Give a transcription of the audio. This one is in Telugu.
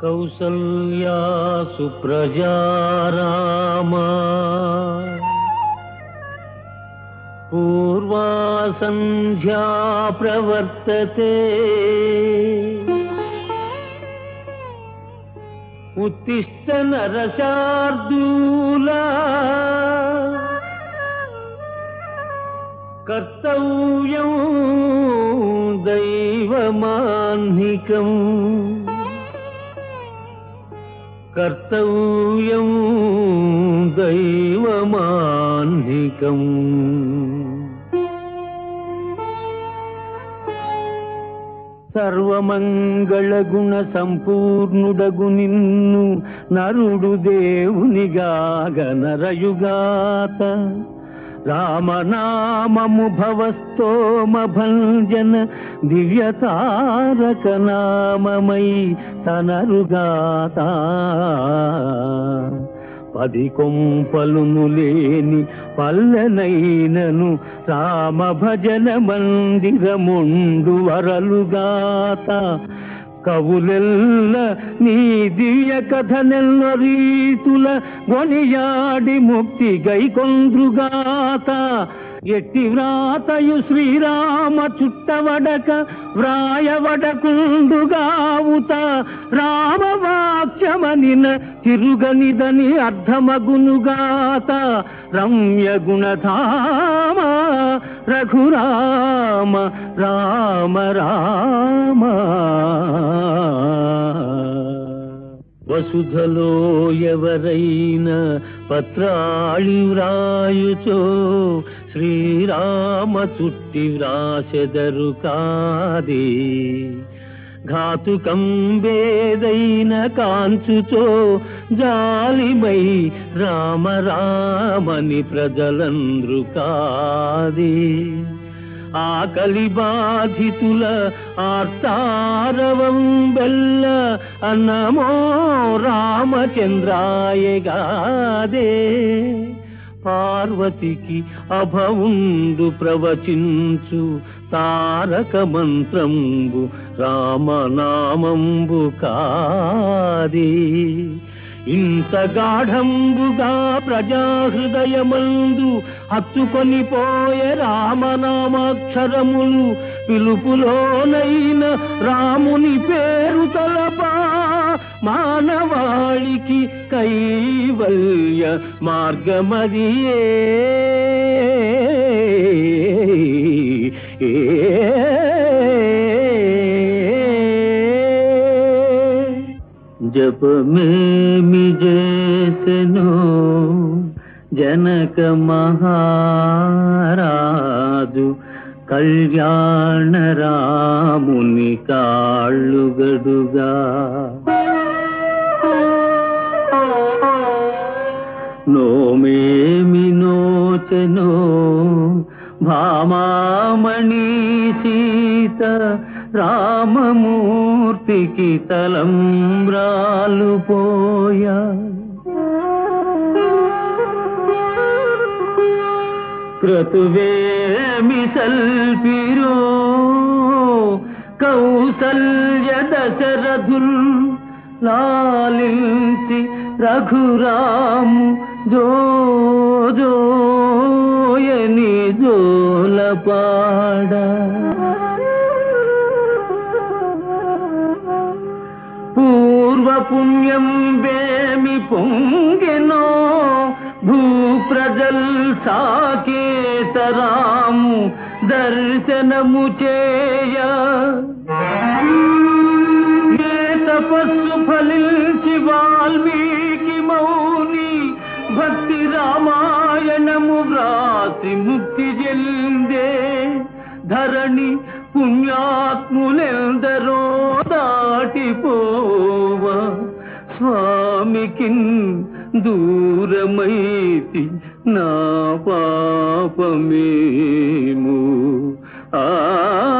కౌసల్యా సుప్రజా రామా పూర్వా సంధ్యా ప్రవర్తతే ఉత్తిష్ట నరశార్దూలా కర్తవ్యం దైవమాన్నికం కర్తవ్యం దైవమాన్నికం సర్వమంగళగుణ సంపూర్ణుడగు నిన్ను నరుడు దేవునిగాగ నరయుగాత రామనామము భవస్తోమ భంజన దివ్య తారక నామమై తనరుగాత పది కొంపలును లేని పల్లెనైనను రామ భజన మందిరముండు వరలుగాత కవులెల్ల నీ దివ్య కథనెల్ల రీతుల గొనియాడి ముక్తి గైకొంద్రుగాత ఎట్టి వ్రాతయు శ్రీరామ చుట్టవడక వ్రాయవడకుండుగావుత రామవాక్యమనిన తిరుగనిదని అర్థమగునుగాత రమ్య గుణధామ రఘురామ రామ రామ వసుధలో ఎవరైనా పత్రాళి వ్రాయుచో శ్రీరామ చుట్టి వ్రాసెదరు కాదే ఘాతుకం వేదైన కాంచుచో జాలిమై రామ రామని ప్రజలంద్రు కాదే ఆకలి బాధితుల ఆర్తారవం బెల్ల అన్నమో రామచంద్రాయగాదే పార్వతికి అభవుండు ప్రవచించు తారక మంత్రంబు రామనామంబు కాదే ఇంత గాఢంబుగా ప్రజాహృదయమందు హత్తుకొని పోయే రామనామాక్షరములు పిలుపులోనైన రాముని పేరు తలపా మానవాళికి కైవల్య మార్గమదియే జపమేమి చేసెను జనక మహారాజు కళ్యాణ రాముని కాళ్ళుగడుగా నోమేమి నోచెనో భామామణి సీత రామమూర్తికి తలంబ్రాలు పోయా క్రతువేమి సల్పిరో కౌసల్య దశరథుల్ లాలించి రఘురాము జో జోయని జోలపాడ పూర్వ పుణ్యం వేమి పొంగెనో భూ ప్రజల్ సాకేతరాము దర్శనము చేయ ఏ తపస్సు ఫలించి వాల్మీకి మౌని భక్తి రామాయణము వ్రాసి ముక్తి చెందే ధరణి పుణ్యాత్ములెందరో దాటిపోవ స్వామికి దూరమైతి నా పాపమేము ఆ